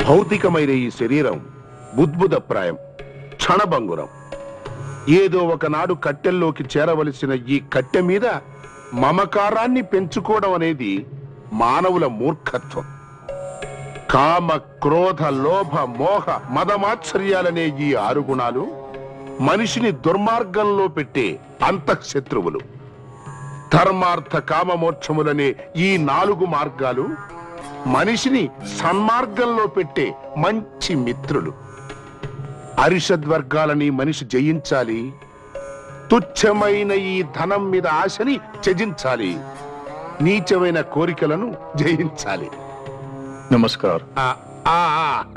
భౌతికమైన ఈ శరీరం బుద్బుదప్రాయం క్షణభంగురం ఏదో ఒకనాడు కట్టెల్లోకి చేరవలసిన ఈ కట్టె మీద మమకారాన్ని పెంచుకోవడం అనేది మానవుల మూర్ఖత్వం కామ క్రోధ లోభ మోహ మదమాత్సర్యాలనే ఈ ఆరు గుణాలు మనిషిని దుర్మార్గంలో పెట్టే అంతఃశత్రువులు ధర్మార్థ కామమోక్షములనే ఈ నాలుగు మార్గాలు మనిషిని సన్మార్గంలో పెట్టే మంచి మిత్రులు అరిషద్వర్గాలని మనిషి జయించాలి తుచ్చమైన ఈ ధనం మీద ఆశని త్యజించాలి నీచమైన కోరికలను జయించాలి నమస్కార్ ఆ, ఆ, ఆ.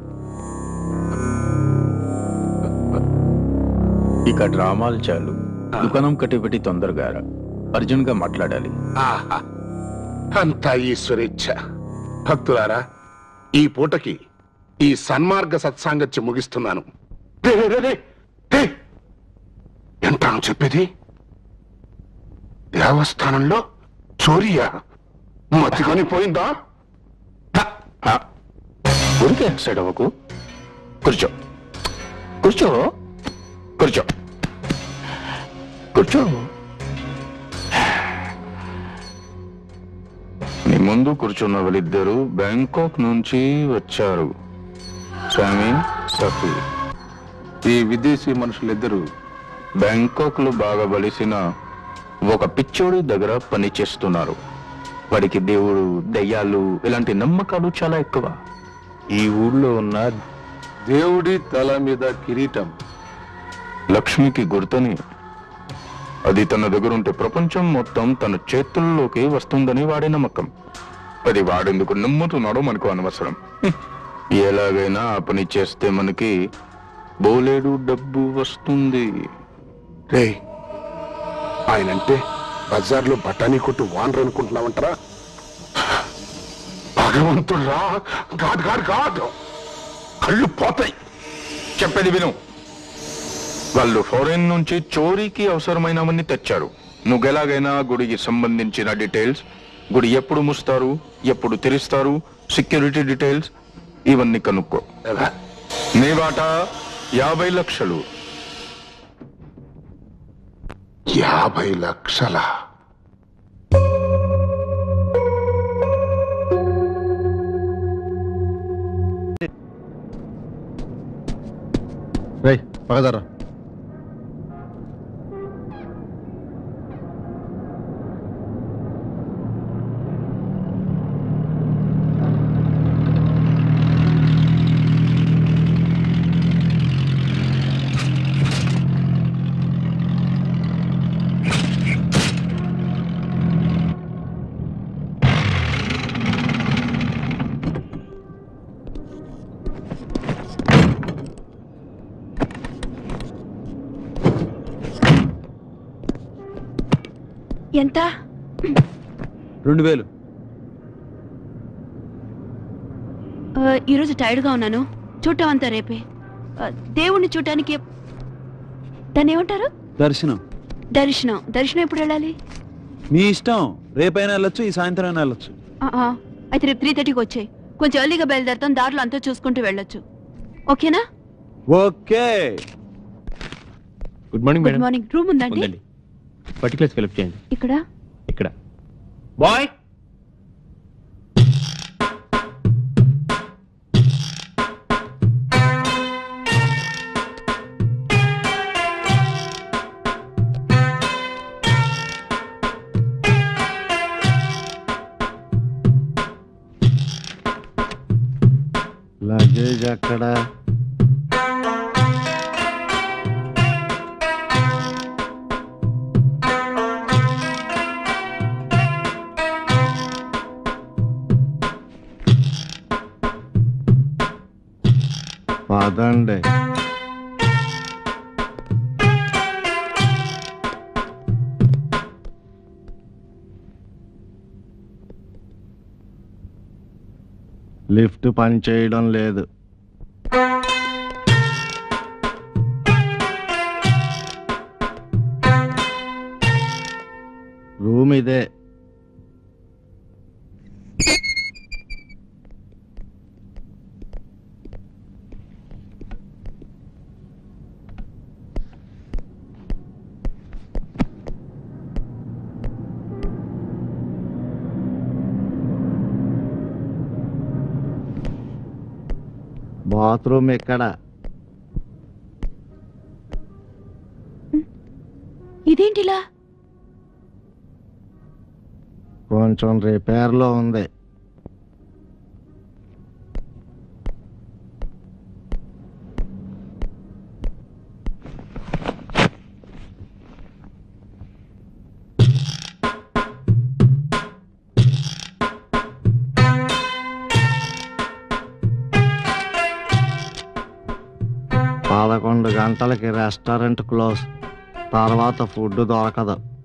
ఇక డ్రామాలు చాలు దుకాణం కట్టిపెట్టి తొందరగా రా. అర్జున్ గా మాట్లాడాలి ఆహా అంతా ఈశ్వరేచ్ఛ భక్తులారా ఈ పూటకి ఈ సన్మార్గ సత్సాంగత్యం ముగిస్తున్నాను రే, రే, రే, రే, రే. ఎంటాను చెప్పేది దేవస్థానంలో చోరియా మతికొని పోయిందా ఆ, ఊరికే సైడ్ అవ్వకు కూర్చో కూర్చో కూర్చో కూర్చో నీ ముందు కూర్చున్న వాళ్ళిద్దరూ బ్యాంకాక్ నుంచి వచ్చారు స్వామి సఫీ ఈ విదేశీ మనుషులిద్దరూ బ్యాంకాక్ లో బాగా బలిసిన ఒక పిచ్చోడి దగ్గర పని చేస్తున్నారు వాడికి దేవుడు దయ్యాలు ఇలాంటి నమ్మకాలు చాలా ఎక్కువ ఈ ఊళ్ళో ఉన్న దేవుడి తల మీద కిరీటం లక్ష్మికి గుర్తని అది తన దగ్గర ఉంటే ప్రపంచం మొత్తం తన చేతుల్లోకి వస్తుందని వాడి నమ్మకం అది వాడెందుకు నమ్ముతున్నాడో మనకు అనవసరం హ్మ్. ఎలాగైనా ఆ పని చేస్తే మనకి బోలేడు డబ్బు వస్తుంది రే ఆయనంటే బజార్లో బఠానీ కొట్టు వానరు అనుకుంటున్నావంటారా భగవంతుడా కాదు కాదు కాదు కళ్ళు పోతాయి చెప్పేది విను వాళ్ళు ఫారెన్ నుంచి చోరీకి అవసరమైనవన్నీ తెచ్చారు నువ్వు ఎలాగైనా గుడికి సంబంధించిన డీటెయిల్స్ గుడి ఎప్పుడు మూస్తారు ఎప్పుడు తెరుస్తారు సెక్యూరిటీ డీటెయిల్స్ ఇవన్నీ కనుక్కో ఎలా? నీ వాట యాభై లక్షలు యాభై లక్షల రై పగదరా ఎంత రెండు వేలు ఆ, ఈరోజు టైర్డ్గా ఉన్నాను చూడటం అంతా రేపే ఆ, దేవుణ్ణి చూడటానికి ఎప్- దాన్ని ఏమంటారు దర్శనం దర్శనం దర్శనం ఎప్పుడు వెళ్ళాలి మీ ఇష్టం రేపైనా వెళ్ళొచ్చు ఈ సాయంత్రం అయినా వెళ్ళొచ్చు ఆ, ఆ, అయితే రేపు త్రీ థర్టీకి వచ్చాయి కొంచెం ఎర్లీగా బయలుదేరుతాం దారిలో అంతా చూసుకుంటూ వెళ్ళొచ్చు ఓకేనా okay good morning good madam morning room ఉందండి ఉందండి పర్టికులర్స్ ఫిలప్ చేయండి ఇక్కడ ఇక్కడ బాయ్ లగేజ్ అక్కడ పదండి లిఫ్ట్ పని చేయడం లేదు రూమ్ ఇదే బాత్రూమ్ ఇక్కడ ఇదేంటిలా కొంచెం రిపేర్లో ఉంది పదకొండు గంటలకి రెస్టారెంట్ క్లోజ్ తర్వాత ఫుడ్ దొరకదు